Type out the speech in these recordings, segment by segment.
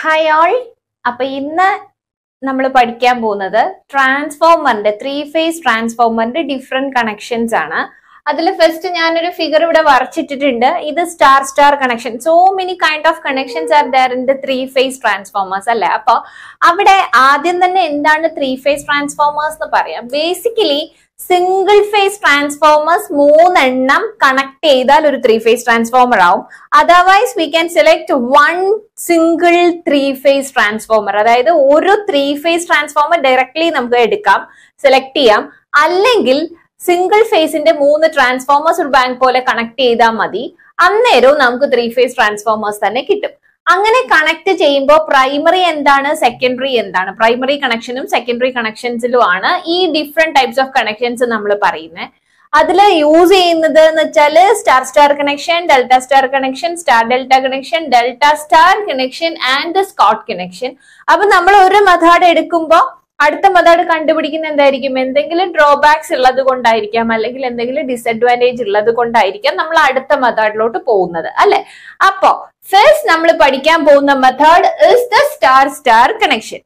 Hi all അപ്പൊ ഇന്ന് നമ്മൾ പഠിക്കാൻ പോകുന്നത് ട്രാൻസ്ഫോമറിന്റെ ത്രീ ഫേസ് ട്രാൻസ്ഫോമറിന്റെ ഡിഫറെന്റ് കണക്ഷൻസ് ആണ് അതിൽ ഫസ്റ്റ് ഞാനൊരു ഫിഗർ ഇവിടെ വരച്ചിട്ടിട്ടുണ്ട് ഇത് star star connection so many kind of connections are there in the three phase transformers അല്ലെ അപ്പൊ അവിടെ ആദ്യം തന്നെ എന്താണ് ത്രീ ഫേസ് ട്രാൻസ്ഫോമേഴ്സ് എന്ന് പറയാം ബേസിക്കലി സിംഗിൾ ഫേസ് ട്രാൻസ്ഫോമേഴ്സ് മൂന്നെണ്ണം കണക്ട് ചെയ്താൽ ഒരു ത്രീ ഫേസ് ട്രാൻസ്ഫോമർ ആവും otherwise we can select one single three phase transformer അതായത് ഒരു ത്രീ ഫേസ് ട്രാൻസ്ഫോമർ ഡയറക്ട്ലി നമുക്ക് എടുക്കാം സെലക്ട് ചെയ്യാം അല്ലെങ്കിൽ സിംഗിൾ ഫേസിന്റെ മൂന്ന് ട്രാൻസ്ഫോമേഴ്സ് ഒരു ബാങ്ക് പോലെ കണക്ട് ചെയ്താൽ മതി അന്നേരവും നമുക്ക് ത്രീ ഫേസ് ട്രാൻസ്ഫോമേഴ്സ് തന്നെ കിട്ടും അങ്ങനെ കണക്ട് ചെയ്യുമ്പോൾ പ്രൈമറി എന്താണ് സെക്കൻഡറി എന്താണ് പ്രൈമറി കണക്ഷനും സെക്കൻഡറി കണക്ഷൻസിലും ആണ് ഈ ഡിഫറെന്റ് ടൈപ്സ് ഓഫ് കണക്ഷൻസ് നമ്മൾ പറയുന്നത് അതിൽ യൂസ് ചെയ്യുന്നത് എന്ന് വെച്ചാൽ star star connection delta star connection star delta connection delta star connection and Scott connection അപ്പൊ നമ്മൾ ഒരു മെത്തേഡ് എടുക്കുമ്പോൾ അടുത്ത മെത്തേഡ് കണ്ടുപിടിക്കുന്ന എന്തായിരിക്കും എന്തെങ്കിലും ഡ്രോബാക്സ് ഉള്ളത് കൊണ്ടായിരിക്കാം അല്ലെങ്കിൽ എന്തെങ്കിലും ഡിസഡ്വാൻറ്റേജ് ഉള്ളത് കൊണ്ടായിരിക്കാം നമ്മൾ അടുത്ത മെത്തേഡിലോട്ട് പോകുന്നത് അല്ലെ അപ്പോ ഫസ്റ്റ് നമ്മൾ പഠിക്കാൻ പോകുന്ന method is the star star connection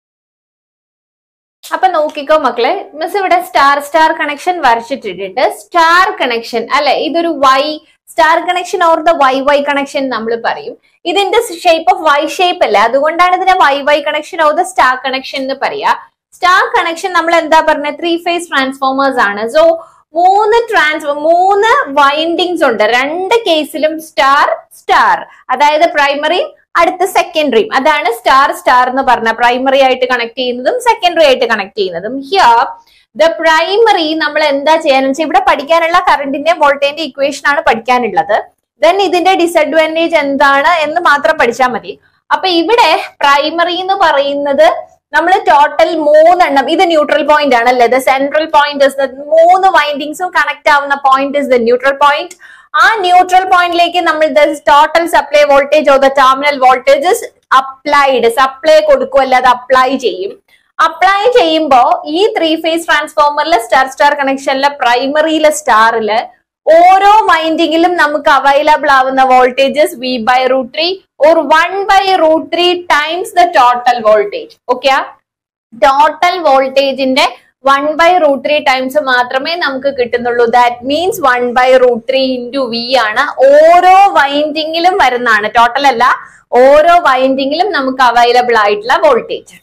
അപ്പൊ നോക്കിക്കോ മക്കളെ മിസ് ഇവിടെ സ്റ്റാർ സ്റ്റാർ കണക്ഷൻ വരച്ചിട്ടിട്ടുണ്ട് സ്റ്റാർ കണക്ഷൻ അല്ലെ ഇതൊരു Y star connection or the Y Y connection നമ്മൾ പറയും ഇതിന്റെ ഷേപ്പ് ഓഫ് വൈ ഷേപ്പ് അല്ലേ അതുകൊണ്ടാണ് ഇതിനെ Y Y connection or the star connection എന്ന് പറയാ സ്റ്റാർ കണക്ഷൻ നമ്മൾ എന്താ പറഞ്ഞത് ത്രീ ഫേസ് ട്രാൻസ്ഫോമേഴ്സ് ആണ് സോ മൂന്ന് ട്രാൻസ് മൂന്ന് വൈൻഡിങ്സ് ഉണ്ട് രണ്ട് കേസിലും സ്റ്റാർ സ്റ്റാർ അതായത് പ്രൈമറി അടുത്ത സെക്കൻഡറിയും അതാണ് സ്റ്റാർ സ്റ്റാർ എന്ന് പറഞ്ഞ പ്രൈമറി ആയിട്ട് കണക്ട് ചെയ്യുന്നതും സെക്കൻഡറി ആയിട്ട് കണക്ട് ചെയ്യുന്നതും ഹിയർ ദ പ്രൈമറി നമ്മൾ എന്താ ചെയ്യാന്ന് വെച്ചാൽ ഇവിടെ പഠിക്കാനുള്ള കറണ്ടിന്റെ വോൾട്ടേജിന്റെ ഇക്വേഷൻ ആണ് പഠിക്കാനുള്ളത് ദെൻ ഇതിന്റെ ഡിസഡ്വാൻറ്റേജ് എന്താണ് എന്ന് മാത്രം പഠിച്ചാൽ മതി അപ്പൊ ഇവിടെ പ്രൈമറി എന്ന് പറയുന്നത് നമ്മൾ ടോട്ടൽ മൂന്നെണ്ണം ഇത് ന്യൂട്രൽ പോയിന്റ് ആണ് അല്ലേ ദ സെൻട്രൽ പോയിന്റ് മൂന്ന് വൈൻഡിങ്സും കണക്ട് ആവുന്ന point is the neutral point ആ ന്യൂട്രൽ പോയിന്റിലേക്ക് നമ്മൾ total supply voltage oh the terminal voltages applied supply കൊടുക്കും അല്ലാതെ അപ്ലൈ ചെയ്യും അപ്ലൈ ചെയ്യുമ്പോ ഈ ത്രീ ഫേസ് ട്രാൻസ്ഫോമറിലെ സ്റ്റാർ സ്റ്റാർ കണക്ഷനിലെ പ്രൈമറിയിലെ സ്റ്റാറില് ഓരോ വൈൻഡിങ്ങിലും നമുക്ക് അവൈലബിൾ ആവുന്ന voltages V by root three or one by root three times the total voltage okay total വോൾട്ടേജിന്റെ one by root three times മാത്രമേ നമുക്ക് കിട്ടുന്നുള്ളൂ that means one by root three into V ആണ് ഓരോ വൈൻഡിങ്ങിലും വരുന്നതാണ് ടോട്ടൽ അല്ല ഓരോ വൈൻഡിങ്ങിലും നമുക്ക് അവൈലബിൾ ആയിട്ടുള്ള വോൾട്ടേജ്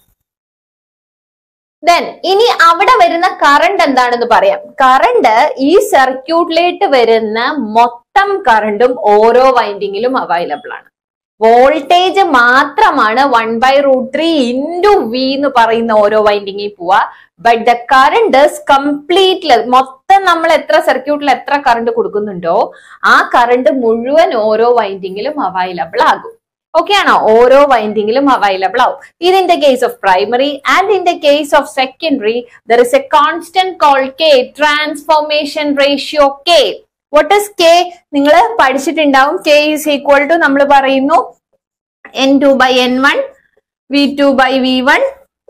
ദെൻ ഇനി അവിടെ വരുന്ന കറണ്ട് എന്താണെന്ന് പറയാം കറണ്ട് ഈ സർക്യൂട്ടിലേക്ക് വരുന്ന മൊത്തം കറണ്ടും ഓരോ വൈൻഡിങ്ങിലും അവൈലബിൾ ആണ് വോൾട്ടേജ് മാത്രമാണ് one by root three into V എന്ന് പറയുന്ന ഓരോ വൈൻഡിങ്ങിൽ പോവാ ബട്ട് ദ കറണ്ട് കംപ്ലീറ്റ്ലി മൊത്തം നമ്മൾ എത്ര സർക്യൂട്ടിൽ എത്ര കറണ്ട് കൊടുക്കുന്നുണ്ടോ ആ കറണ്ട് മുഴുവൻ ഓരോ വൈൻഡിങ്ങിലും അവൈലബിൾ ആകും ഓക്കെ ആണോ ഓരോ വൈൻഡിങ്ങിലും അവൈലബിൾ ആവും ഇതിന്റെ case of primary and in the case of secondary there is a constant call K transformation ratio K what is K നിങ്ങൾ പഠിച്ചിട്ടുണ്ടാവും കെ ഈസ് ഈക്വൽ ടു നമ്മൾ പറയുന്നു N two by N one V two by V one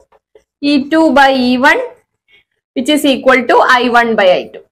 E two by E one which is equal to I one by I two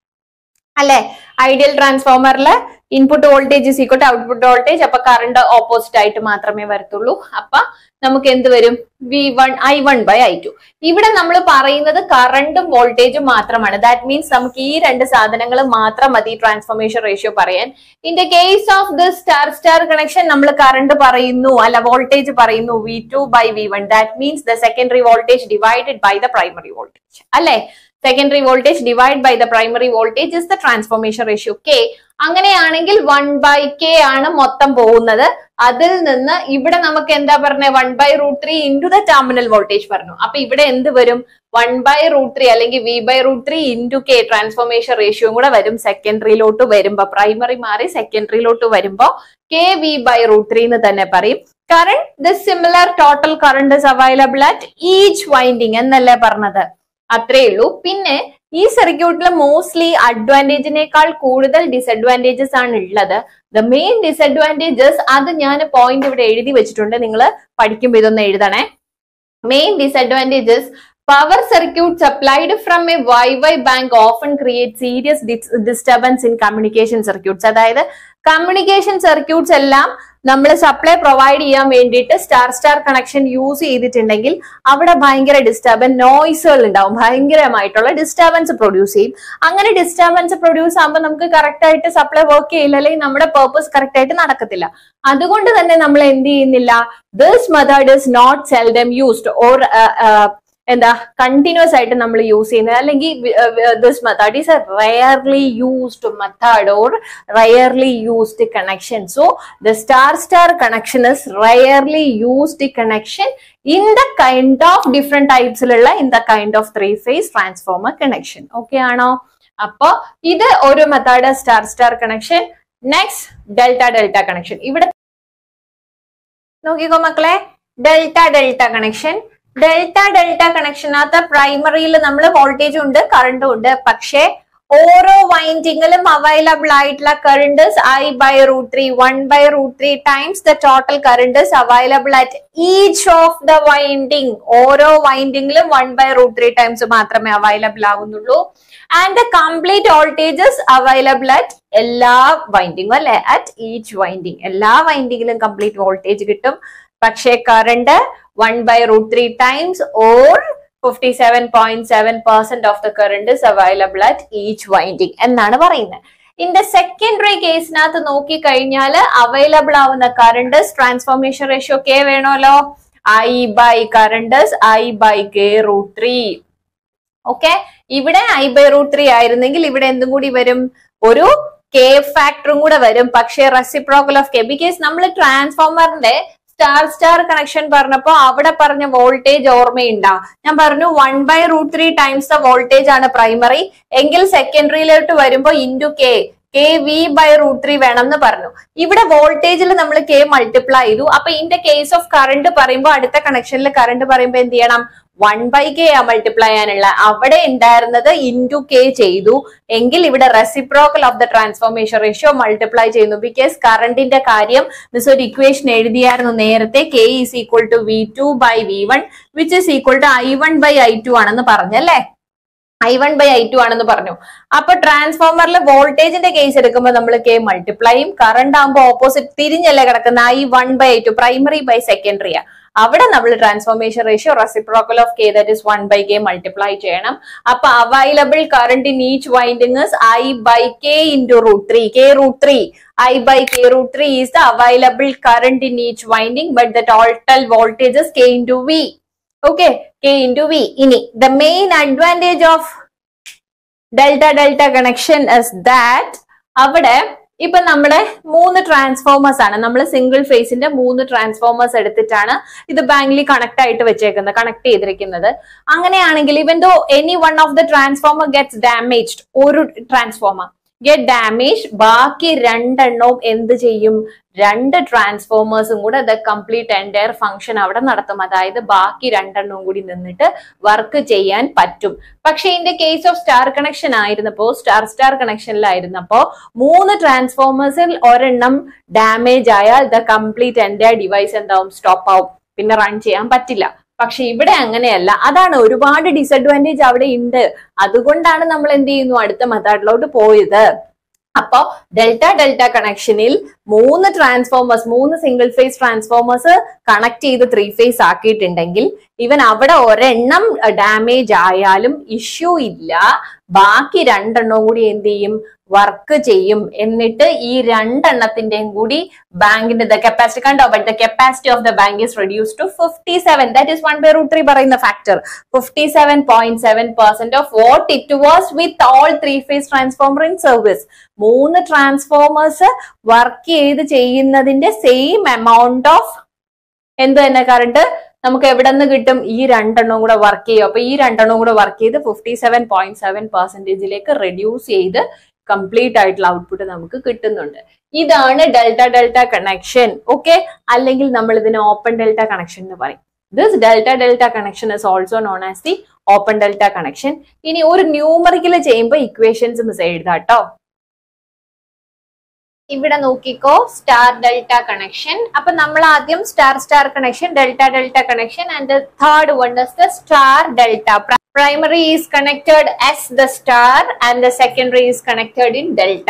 അല്ലെ ideal ട്രാൻസ്ഫോമറിലെ input voltage is equal to output voltage അപ്പൊ current opposite ആയിട്ട് മാത്രമേ വരത്തുള്ളൂ അപ്പൊ നമുക്ക് എന്ത് വരും V one I one by I two ഇവിടെ നമ്മൾ പറയുന്നത് കറണ്ടും വോൾട്ടേജും മാത്രമാണ് ദാറ്റ് മീൻസ് നമുക്ക് ഈ രണ്ട് സാധനങ്ങൾ മാത്രം മതി ട്രാൻസ്ഫോർമേഷൻ റേഷ്യോ പറയാൻ in the case of the star star connection നമ്മൾ കറണ്ട് പറയുന്നു അല്ല വോൾട്ടേജ് പറയുന്നു V two by V one that means the secondary voltage divided by the primary voltage അല്ലെ secondary voltage divide by the primary voltage is the transformation ratio K അങ്ങനെയാണെങ്കിൽ one by K ആണ് മൊത്തം പോകുന്നത് അതിൽ നിന്ന് ഇവിടെ നമുക്ക് എന്താ പറഞ്ഞത് one by root three into the terminal voltage പറഞ്ഞു അപ്പൊ ഇവിടെ എന്ത് വരും വൺ ബൈ റൂട്ട് ത്രീ അല്ലെങ്കിൽ V by root three into K transformation ratio കൂടെ വരും സെക്കൻഡറിയിലോട്ട് വരുമ്പോ പ്രൈമറി മാറി സെക്കൻഡറിയിലോട്ട് വരുമ്പോ K V by root three എന്ന് തന്നെ പറയും current the similar total current is available at each winding എന്നല്ലേ പറഞ്ഞത് അത്രേ ഉള്ളൂ പിന്നെ ഈ സർക്യൂട്ടിൽ മോസ്റ്റ്ലി അഡ്വാൻറ്റേജിനേക്കാൾ കൂടുതൽ ഡിസഡ്വാൻറ്റേജസ് ആണ് ഉള്ളത് ദ മെയിൻ ഡിസഡ്വാൻറ്റേജസ് അത് ഞാൻ പോയിന്റ് ഇവിടെ എഴുതി വെച്ചിട്ടുണ്ട് നിങ്ങൾ പഠിക്കുമ്പോൾ ഇതൊന്ന് എഴുതണേ main disadvantages power circuit supplied from a Y Y bank often create serious disturbance in communication circuits അതായത് കമ്മ്യൂണിക്കേഷൻ സർക്യൂട്ട്സ് എല്ലാം നമ്മൾ സപ്ലൈ പ്രൊവൈഡ് ചെയ്യാൻ വേണ്ടിയിട്ട് സ്റ്റാർ സ്റ്റാർ കണക്ഷൻ യൂസ് ചെയ്തിട്ടുണ്ടെങ്കിൽ അവിടെ ഭയങ്കര ഡിസ്റ്റർബൻസ് നോയ്സുകൾ ഉണ്ടാവും ഭയങ്കരമായിട്ടുള്ള ഡിസ്റ്റർബൻസ് പ്രൊഡ്യൂസ് ചെയ്യും അങ്ങനെ ഡിസ്റ്റർബൻസ് പ്രൊഡ്യൂസ് ആകുമ്പോൾ നമുക്ക് കറക്റ്റ് ആയിട്ട് സപ്ലൈ വർക്ക് ചെയ്യില്ല അല്ലെങ്കിൽ നമ്മുടെ പേർപ്പസ് കറക്റ്റ് ആയിട്ട് നടക്കത്തില്ല അതുകൊണ്ട് തന്നെ നമ്മൾ എന്ത് ചെയ്യുന്നില്ല this method is not seldom used or എന്താ കണ്ടിന്യൂസ് ആയിട്ട് നമ്മൾ യൂസ് ചെയ്യുന്നത് അല്ലെങ്കിൽ this method is a rarely used method or rarely used connection so the star star connection is rarely used connection in the kind of different ടൈപ്സിലുള്ള in the kind of three phase transformer connection okay ആണോ അപ്പോ ഇത് ഒരു method star star connection next delta delta connection ഇവിടെ നോക്കിക്കോ മക്കളെ delta delta connection delta delta കണക്ഷനകത്ത് പ്രൈമറിയിൽ നമ്മൾ വോൾട്ടേജും ഉണ്ട് കറണ്ടും ഉണ്ട് പക്ഷേ ഓരോ വൈൻഡിങ്ങിലും അവൈലബിൾ ആയിട്ടുള്ള current I by root three one by root three times the total current available at each of the winding ഓരോ വൈൻഡിങ്ങിലും one by root three times മാത്രമേ അവൈലബിൾ ആവുന്നുള്ളൂ and the complete voltages available at എല്ലാ വൈൻഡിങ്ങും അല്ലെ at each winding എല്ലാ വൈൻഡിങ്ങിലും complete voltage കിട്ടും പക്ഷേ current one by root three times or fifty seven point seven percent of the current is available at each winding എന്നാണ് പറയുന്നത് in the secondary കേസിനകത്ത് നോക്കി കഴിഞ്ഞാൽ അവൈലബിൾ ആവുന്ന കറണ്ട് ട്രാൻസ്ഫോർമേഷൻ റേഷ്യോ കെ വേണമല്ലോ I by current I by K root three okay ഇവിടെ I by root three ആയിരുന്നെങ്കിൽ ഇവിടെ എന്തും കൂടി വരും ഒരു കെ ഫാക്ടറും കൂടെ വരും പക്ഷേ റെസിപ്രോക്കൽ ഓഫ് കെ ബിക്കോസ് നമ്മൾ ട്രാൻസ്ഫോമറിന്റെ സ്റ്റാർ സ്റ്റാർ കണക്ഷൻ പറഞ്ഞപ്പോ അവിടെ പറഞ്ഞ വോൾട്ടേജ് ഓർമ്മയുണ്ടാ ഞാൻ പറഞ്ഞു one by root three times the voltage ആണ് പ്രൈമറി എങ്കിൽ സെക്കൻഡറിയിലോട്ട് വരുമ്പോ into K K V by root three വേണം എന്ന് പറഞ്ഞു ഇവിടെ വോൾട്ടേജിൽ നമ്മൾ കെ മൾട്ടിപ്ലൈ ചെയ്തു അപ്പൊ ഇന്റെ കേസ് ഓഫ് കറണ്ട് പറയുമ്പോൾ അടുത്ത കണക്ഷനിൽ കറണ്ട് പറയുമ്പോൾ എന്ത് ചെയ്യണം വൺ ബൈ കെ ആ മൾട്ടിപ്ലൈ ചെയ്യാനുള്ള അവിടെ ഉണ്ടായിരുന്നത് ഇൻറ്റു കെ ചെയ്തു എങ്കിൽ ഇവിടെ reciprocal of the transformation ratio multiply ചെയ്യുന്നു ബിക്കോസ് കറണ്ടിന്റെ കാര്യം മിസ് ഒരു ഇക്വേഷൻ എഴുതിയായിരുന്നു നേരത്തെ K is equal to V two by V one which is equal to I one by I two ആണെന്ന് പറഞ്ഞല്ലേ I one by I two ആണെന്ന് പറഞ്ഞു അപ്പൊ ട്രാൻസ്ഫോമറിൽ വോൾട്ടേജിന്റെ കേസ് എടുക്കുമ്പോൾ നമ്മൾ കെ മൾട്ടിപ്ലൈയും കറണ്ട് ആകുമ്പോൾ ഓപ്പോസിറ്റ് തിരിഞ്ഞല്ലേ കിടക്കുന്ന I one by I two primary by സെക്കൻഡറിയാ അവിടെ നമ്മൾ transformation ratio reciprocal of K that is one by K multiply ചെയ്യണം അപ്പൊ available current in each winding I by K into root three K root three I by K root three is the available current in each winding but the total voltages K into V okay K into V ഇനി the main advantage of delta delta connection is that അവിടെ ഇപ്പൊ നമ്മുടെ മൂന്ന് transformers ആണ് നമ്മൾ single ഫേസിന്റെ മൂന്ന് transformers എടുത്തിട്ടാണ് ഇത് ബാങ്കിൽ കണക്ട് ആയിട്ട് വെച്ചേക്കുന്നത് കണക്ട് ചെയ്തിരിക്കുന്നത് അങ്ങനെയാണെങ്കിൽ even though any one of the transformer gets damaged ഒരു ട്രാൻസ്ഫോമർ ഗെറ്റ് ഡാമേജ് ബാക്കി രണ്ടെണ്ണവും എന്ത് ചെയ്യും രണ്ട് ട്രാൻസ്ഫോമേഴ്സും കൂടെ ദ കംപ്ലീറ്റ് എൻറ്റയർ ഫംഗ്ഷൻ അവിടെ നടത്തും അതായത് ബാക്കി രണ്ടെണ്ണവും കൂടി നിന്നിട്ട് വർക്ക് ചെയ്യാൻ പറ്റും പക്ഷെ ഇതിന്റെ കേസ് ഓഫ് സ്റ്റാർ കണക്ഷൻ ആയിരുന്നപ്പോ സ്റ്റാർ സ്റ്റാർ കണക്ഷനിലായിരുന്നപ്പോ മൂന്ന് ട്രാൻസ്ഫോമേഴ്സിൽ ഒരെണ്ണം ഡാമേജ് ആയാൽ ദ കംപ്ലീറ്റ് എൻറ്റയർ ഡിവൈസ് എന്താവും സ്റ്റോപ്പ് ആവും പിന്നെ റൺ ചെയ്യാൻ പറ്റില്ല പക്ഷെ ഇവിടെ അങ്ങനെയല്ല അതാണ് ഒരുപാട് ഡിസഡ്വാൻറ്റേജ് അവിടെ ഉണ്ട് അതുകൊണ്ടാണ് നമ്മൾ എന്ത് ചെയ്യുന്നു അടുത്ത മെത്തേഡിലോട്ട് പോയത് അപ്പോ ഡെൽറ്റ ഡെൽറ്റ കണക്ഷനിൽ മൂന്ന് ട്രാൻസ്ഫോമേഴ്സ് മൂന്ന് സിംഗിൾ ഫേസ് ട്രാൻസ്ഫോമേഴ്സ് കണക്ട് ചെയ്ത് ത്രീ ഫേസ് ആക്കിയിട്ടുണ്ടെങ്കിൽ ഇവൻ അവിടെ ഒരെണ്ണം ഡാമേജ് ആയാലും ഇഷ്യൂ ഇല്ല ബാക്കി രണ്ടെണ്ണവും കൂടി എന്ത് ചെയ്യും വർക്ക് ചെയ്യും എന്നിട്ട് ഈ രണ്ടെണ്ണത്തിന്റെയും കൂടി ബാങ്കിന്റെ ദ കപ്പാസിറ്റി കണ്ടോ but the capacity of the bank is reduce to fifty seven that is one by root three പറയുന്ന factor fifty seven point seven percent of what it was with all three phase transformer in service മൂന്ന് transformers work ചെയ്ത് ചെയ്യുന്നതിന്റെ same amount of എന്ത് തന്നെ current നമുക്ക് എവിടെ നിന്ന് കിട്ടും ഈ രണ്ടെണ്ണവും കൂടെ വർക്ക് ചെയ്യും അപ്പൊ ഈ രണ്ടെണ്ണവും കൂടെ വർക്ക് ചെയ്ത് ഫിഫ്റ്റി സെവൻ പോയിന്റ് സെവൻ പെർസെന്റേജിലേക്ക് റെഡ്യൂസ് ചെയ്ത് കംപ്ലീറ്റ് ആയിട്ടുള്ള ഔട്ട്പുട്ട് നമുക്ക് കിട്ടുന്നുണ്ട് ഇതാണ് ഡെൽറ്റ ഡെൽറ്റ കണക്ഷൻ ഓക്കെ അല്ലെങ്കിൽ നമ്മൾ ഇതിനെ ഓപ്പൺ ഡെൽറ്റ കണക്ഷൻ എന്ന് പറയും this delta delta connection is also known as the open delta connection ഇനി ഒരു ന്യൂമറിക്കൽ ചെയ്യുമ്പോൾ ഇക്വേഷൻസ് മിസ് എഴുതാട്ടോ ഇവിടെ നോക്കിക്കോ സ്റ്റാർ ഡെൽറ്റ കണക്ഷൻ അപ്പൊ നമ്മൾ ആദ്യം star star connection delta delta connection and third one is the star delta primary is connected as the star and the secondary is connected in delta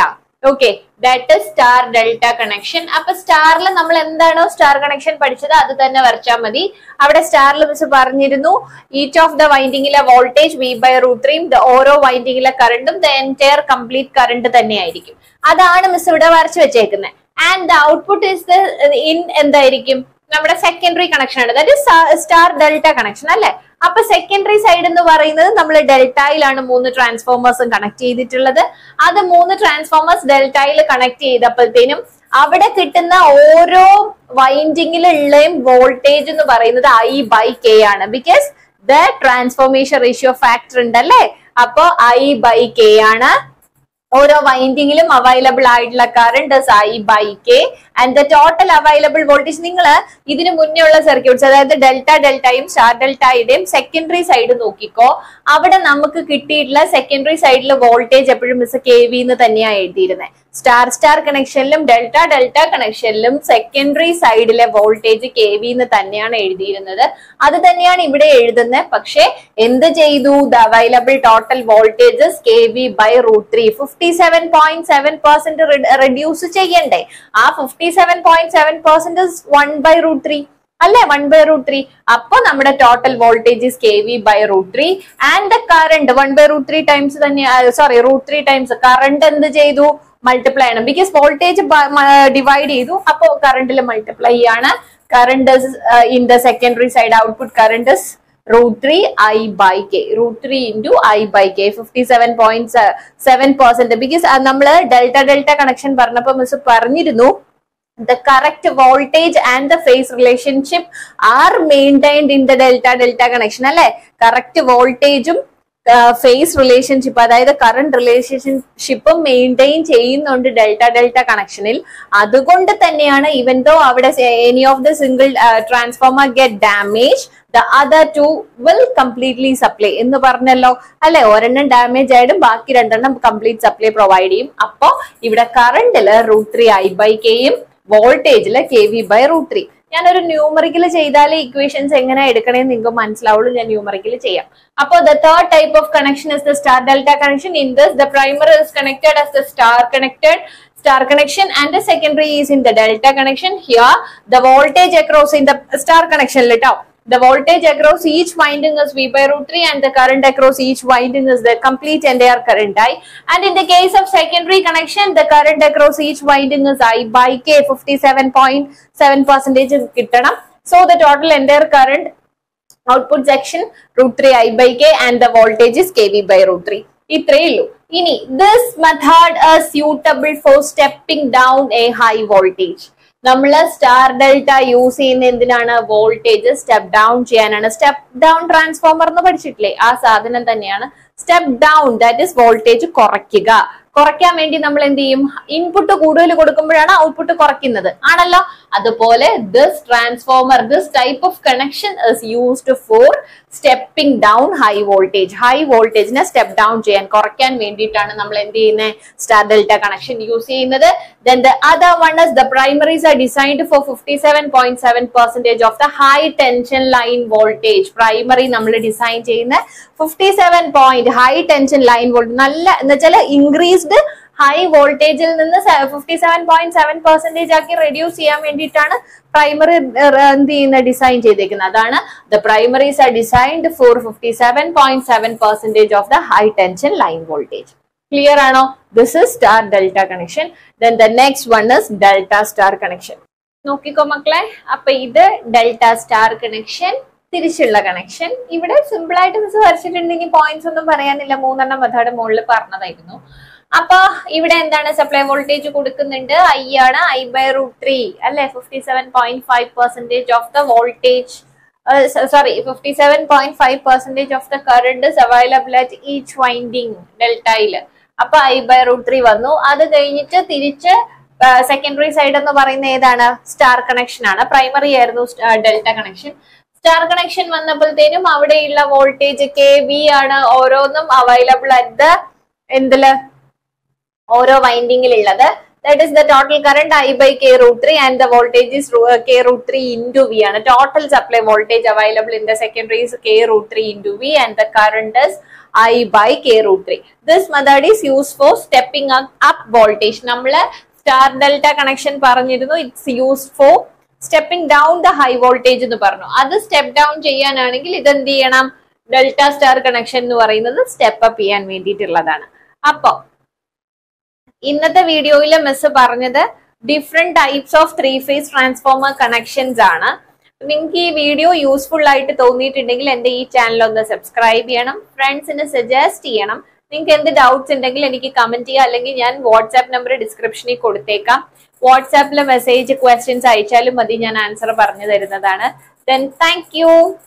okay that star delta connection അപ്പൊ സ്റ്റാറിൽ നമ്മൾ എന്താണോ star connection പഠിച്ചത് അത് തന്നെ വരച്ചാൽ മതി അവിടെ സ്റ്റാറിൽ മിസ് പറഞ്ഞിരുന്നു ഈച്ച് ഓഫ് ദ വൈൻഡിങ്ങിലെ വോൾട്ടേജ് വി ബൈ റൂട്ട് ത്രീയും ഓരോ വൈൻഡിങ്ങിലെ കറണ്ടും ദ എൻറ്റയർ കംപ്ലീറ്റ് കറണ്ട് തന്നെയായിരിക്കും അതാണ് മിസ് ഇവിടെ വരച്ചു വെച്ചേക്കുന്നത് and the output is the in എന്തായിരിക്കും നമ്മുടെ സെക്കൻഡറി കണക്ഷൻ ആണ് അതായത് സ്റ്റാർ ഡെൽറ്റ കണക്ഷൻ അല്ലെ അപ്പൊ സെക്കൻഡറി സൈഡ് എന്ന് പറയുന്നത് നമ്മൾ ഡെൽറ്റയിലാണ് മൂന്ന് ട്രാൻസ്ഫോമേഴ്സും കണക്ട് ചെയ്തിട്ടുള്ളത് അത് മൂന്ന് ട്രാൻസ്ഫോമേഴ്സ് ഡെൽറ്റയിൽ കണക്ട് ചെയ്തപ്പോഴത്തേനും അവിടെ കിട്ടുന്ന ഓരോ വൈൻഡിങ്ങിലുള്ളയും വോൾട്ടേജ് എന്ന് പറയുന്നത് ഐ ബൈ കെ ആണ് because the transformation ratio factor ഉണ്ടല്ലേ അപ്പോ ഐ ബൈ കെ ആണ് ഓരോ വൈൻഡിങ്ങിലും അവൈലബിൾ ആയിട്ടുള്ള current I by K and the total available voltage നിങ്ങൾ ഇതിന് മുന്നേ ഉള്ള സർക്യൂട്ട്സ് അതായത് ഡെൽറ്റ ഡെൽറ്റയും സ്റ്റാർ ഡെൽറ്റയുടെയും സെക്കൻഡറി സൈഡ് നോക്കിക്കോ അവിടെ നമുക്ക് കിട്ടിയിട്ടുള്ള സെക്കൻഡറി സൈഡിൽ വോൾട്ടേജ് എപ്പോഴും മിസ് കെ വി എന്ന് തന്നെയാണ് എഴുതിയിരുന്നത് സ്റ്റാർ സ്റ്റാർ കണക്ഷനിലും ഡെൽറ്റ ഡെൽറ്റ കണക്ഷനിലും സെക്കൻഡറി സൈഡിലെ വോൾട്ടേജ് കെ വി എന്ന് തന്നെയാണ് എഴുതിയിരുന്നത് അത് തന്നെയാണ് ഇവിടെ എഴുതുന്നത് പക്ഷേ എന്ത് ചെയ്തു the available total voltages K V by root three fifty seven point seven percent reduce ചെയ്യണ്ടേ ആ fifty seven point seven percent one by root three അല്ലെ വൺ ബൈ റൂട്ട് ത്രീ അപ്പൊ നമ്മുടെ total voltage K V by root three and the current one by root three times തന്നെ sorry root three times current എന്ത് ചെയ്തു multiply ആണ് because voltage divide ചെയ്തു അപ്പോ കറണ്ടിൽ മൾട്ടിപ്ലൈ ആണ് current in the secondary side output current root three I by K root three into I by K fifty seven point seven percent because നമ്മൾ delta delta connection പറഞ്ഞപ്പോൾ miss പറഞ്ഞിരുന്നു the correct voltage and the phase relationship are maintained in the delta delta connection അല്ലെ correct വോൾട്ടേജും phase relationship അതായത് current റിലേഷൻഷിപ്പും maintain ചെയ്യുന്നുണ്ട് delta delta കണക്ഷനിൽ അതുകൊണ്ട് തന്നെയാണ് ഇവൻ ദോ അവിടെ any of the single transformer get damage the other two will completely supply എന്ന് പറഞ്ഞല്ലോ അല്ലെ ഒരെണ്ണം ഡാമേജ് ആയിട്ടും ബാക്കി രണ്ടെണ്ണം കംപ്ലീറ്റ് സപ്ലൈ പ്രൊവൈഡ് ചെയ്യും അപ്പോ ഇവിടെ കറണ്ടില് റൂട്ട് ത്രീ ഐ ബൈ കെയും വോൾട്ടേജില് K V by root three ഞാനൊരു ന്യൂമറിക്കൽ ചെയ്താലേ ഇക്വേഷൻസ് എങ്ങനെ എടുക്കണേന്ന് നിങ്ങൾക്ക് മനസ്സിലാവുള്ളൂ ഞാൻ ന്യൂമറിക്കൽ ചെയ്യാം അപ്പോൾ the third type of connection is the star delta connection in this the primary is connected as the star connected star connection and the secondary is in the delta connection here the voltage across in the star connection lit up the voltage across each winding is V by root 3 and the current across each winding is the complete entire current I. And in the case of secondary connection, the current across each winding is I by K 57.7 percentage കിട്ടണം. So the total entire current output section root 3 I by K and the voltage is KV by root 3. ഇത്രയേ ഉള്ളൂ ഇനി this method suitable for stepping down a high voltage നമ്മൾ star delta use ചെയ്യുന്ന എന്തിനാണ് voltage step down ചെയ്യാനാണ് step down transformer എന്ന് പഠിച്ചിട്ടില്ലേ ആ സാധനം തന്നെയാണ് step down that is voltage കുറയ്ക്കുക കുറയ്ക്കാൻ വേണ്ടി നമ്മൾ എന്ത് ചെയ്യും ഇൻപുട്ട് കൂടുതൽ കൊടുക്കുമ്പോഴാണ് ഔട്ട്പുട്ട് കുറയ്ക്കുന്നത് ആണല്ലോ അതുപോലെ this transformer this type of connection is used for stepping down high voltage high വോൾട്ടേജിനെ സ്റ്റെപ്പ് ഡൗൺ ചെയ്യാൻ കുറയ്ക്കാൻ വേണ്ടിയിട്ടാണ് നമ്മൾ എന്ത് ചെയ്യുന്നത് സ്റ്റാർ ഡെൽറ്റ കണക്ഷൻ യൂസ് ചെയ്യുന്നത് then the other one is the primaries are designed for fifty seven point seven percentage of the high tension line voltage primary നമ്മൾ design ചെയ്യുന്ന fifty seven point high tension line voltage നല്ല എന്ന് വെച്ചാൽ increased high വോൾട്ടേജിൽ നിന്ന് fifty seven point seven percentage ആക്കി reduce ചെയ്യാൻ വേണ്ടിയിട്ടാണ് പ്രൈമറി എന്ത് ചെയ്യുന്ന ഡിസൈൻ ചെയ്തേക്കുന്നത് അതാണ് the primaries are designed for fifty seven point seven percentage of the high tension line voltage clear ആണോ this is star delta connection then the next one is delta star connection നോക്കിക്കോ മക്കളെ അപ്പൊ ഇത് delta star connection തിരിച്ചുള്ള connection ഇവിടെ simple ആയിട്ട് miss വരച്ചിട്ടുണ്ട് ഇനി പോയിന്റ്സ് ഒന്നും പറയാനില്ല മൂന്നെണ്ണം മെത്തേഡ് മുകളിൽ പറഞ്ഞതായിരുന്നു അപ്പൊ ഇവിടെ എന്താണ് സപ്ലൈ വോൾട്ടേജ് കൊടുക്കുന്നുണ്ട് ഐ ആണ് ഐ ബൈ റൂട്ട് ത്രീ അല്ലെ fifty seven point five percentage of the voltage sorry fifty seven point five percentage of the current is available at each winding ഡെൽറ്റയില് അപ്പൊ ഐ ബൈ റൂട്ട് ത്രീ വന്നു അത് കഴിഞ്ഞിട്ട് തിരിച്ച് secondary side എന്ന് പറയുന്ന ഏതാണ് സ്റ്റാർ കണക്ഷൻ ആണ് പ്രൈമറി ആയിരുന്നു ഡെൽറ്റ കണക്ഷൻ സ്റ്റാർ കണക്ഷൻ വന്നപ്പോഴത്തേനും അവിടെയുള്ള വോൾട്ടേജ് കെ വി ആണ് ഓരോന്നും അവൈലബിൾ അറ്റ് ദ എന്തില് ഓരോ വൈൻഡിങ്ങിലുള്ളത് that is the total current I by K root three and the voltage is K root three into V ആണ് total supply voltage available in the secondaries K root three into V and the current is I by K root three this method is use for stepping up voltage നമ്മള് star delta connection പറഞ്ഞിരുന്നു it's use for stepping down the high voltage എന്ന് പറഞ്ഞു അത് step down ചെയ്യാനാണെങ്കിൽ ഇത് എന്ത് ചെയ്യണം delta star connection എന്ന് പറയുന്നത് സ്റ്റെപ്പ് അപ്പ് ചെയ്യാൻ വേണ്ടിയിട്ടുള്ളതാണ് അപ്പോ ഇന്നത്തെ വീഡിയോയിൽ മിസ് പറഞ്ഞത് different types of three phase transformer connections ആണ് നിങ്ങൾക്ക് ഈ വീഡിയോ യൂസ്ഫുൾ ആയിട്ട് തോന്നിയിട്ടുണ്ടെങ്കിൽ എന്റെ ഈ ചാനൽ ഒന്ന് സബ്സ്ക്രൈബ് ചെയ്യണം ഫ്രണ്ട്സിന് സജസ്റ്റ് ചെയ്യണം നിങ്ങൾക്ക് എന്ത് ഡൗട്ട്സ് ഉണ്ടെങ്കിൽ എനിക്ക് കമന്റ് ചെയ്യുക അല്ലെങ്കിൽ ഞാൻ വാട്സാപ്പ് നമ്പർ ഡിസ്ക്രിപ്ഷനിൽ കൊടുത്തേക്കാം വാട്സാപ്പിൽ മെസ്സേജ് ക്വസ്റ്റ്യൻസ് അയച്ചാലും മതി ഞാൻ ആൻസർ പറഞ്ഞു തരുന്നതാണ് ദെൻ താങ്ക് യു